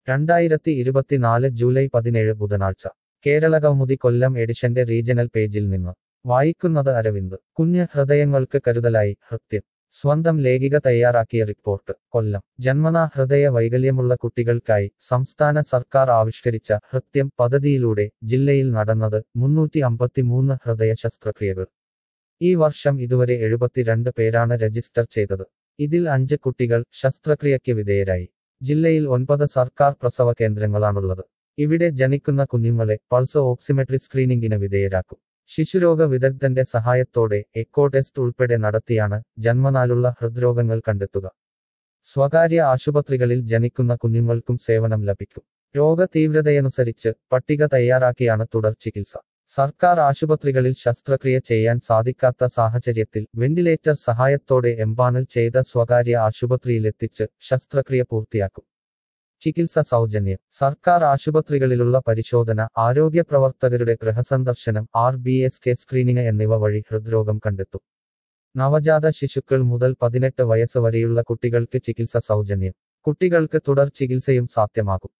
രണ്ടായിരത്തി ഇരുപത്തിനാല് ജൂലൈ പതിനേഴ് ബുധനാഴ്ച കേരളകൗമുദി കൊല്ലം എഡിഷന്റെ റീജണൽ പേജിൽ നിന്ന് വായിക്കുന്നത് അരവിന്ദ് കുഞ്ഞ് ഹൃദയങ്ങൾക്ക് കരുതലായി ഹൃത്യം സ്വന്തം ലേഖിക തയ്യാറാക്കിയ റിപ്പോർട്ട് കൊല്ലം ജന്മനാ ഹൃദയ വൈകല്യമുള്ള കുട്ടികൾക്കായി സംസ്ഥാന സർക്കാർ ആവിഷ്കരിച്ച ഹൃത്യം പദ്ധതിയിലൂടെ ജില്ലയിൽ നടന്നത് മുന്നൂറ്റി അമ്പത്തിമൂന്ന് ഹൃദയ ശസ്ത്രക്രിയകൾ ഈ വർഷം ഇതുവരെ എഴുപത്തിരണ്ട് പേരാണ് രജിസ്റ്റർ ചെയ്തത് ഇതിൽ അഞ്ച് കുട്ടികൾ ശസ്ത്രക്രിയയ്ക്ക് വിധേയരായി ജില്ലയിൽ ഒൻപത് സർക്കാർ പ്രസവ കേന്ദ്രങ്ങളാണുള്ളത് ഇവിടെ ജനിക്കുന്ന കുഞ്ഞുങ്ങളെ പൾസ് ഓക്സിമെട്രി സ്ക്രീനിംഗിന് വിധേയരാക്കും ശിശുരോഗ വിദഗ്ധന്റെ സഹായത്തോടെ എക്കോ ടെസ്റ്റ് ഉൾപ്പെടെ നടത്തിയാണ് ജന്മനാലുള്ള ഹൃദ്രോഗങ്ങൾ കണ്ടെത്തുക സ്വകാര്യ ആശുപത്രികളിൽ ജനിക്കുന്ന കുഞ്ഞുങ്ങൾക്കും സേവനം ലഭിക്കും രോഗ തീവ്രതയനുസരിച്ച് പട്ടിക തയ്യാറാക്കിയാണ് തുടർ ചികിത്സ സർക്കാർ ആശുപത്രികളിൽ ശസ്ത്രക്രിയ ചെയ്യാൻ സാധിക്കാത്ത സാഹചര്യത്തിൽ വെന്റിലേറ്റർ സഹായത്തോടെ എംപാനൽ ചെയ്ത സ്വകാര്യ ആശുപത്രിയിലെത്തിച്ച് ശസ്ത്രക്രിയ പൂർത്തിയാക്കും ചികിത്സ സൗജന്യം സർക്കാർ ആശുപത്രികളിലുള്ള പരിശോധന ആരോഗ്യ പ്രവർത്തകരുടെ ഗൃഹസന്ദർശനം R B S K screening എന്നിവ വഴി ഹൃദ്രോഗം കണ്ടെത്തും നവജാത ശിശുക്കൾ മുതൽ പതിനെട്ട് വയസ്സ് വരെയുള്ള കുട്ടികൾക്ക് ചികിത്സ സൗജന്യം കുട്ടികൾക്ക് തുടർ ചികിത്സയും സാധ്യമാകും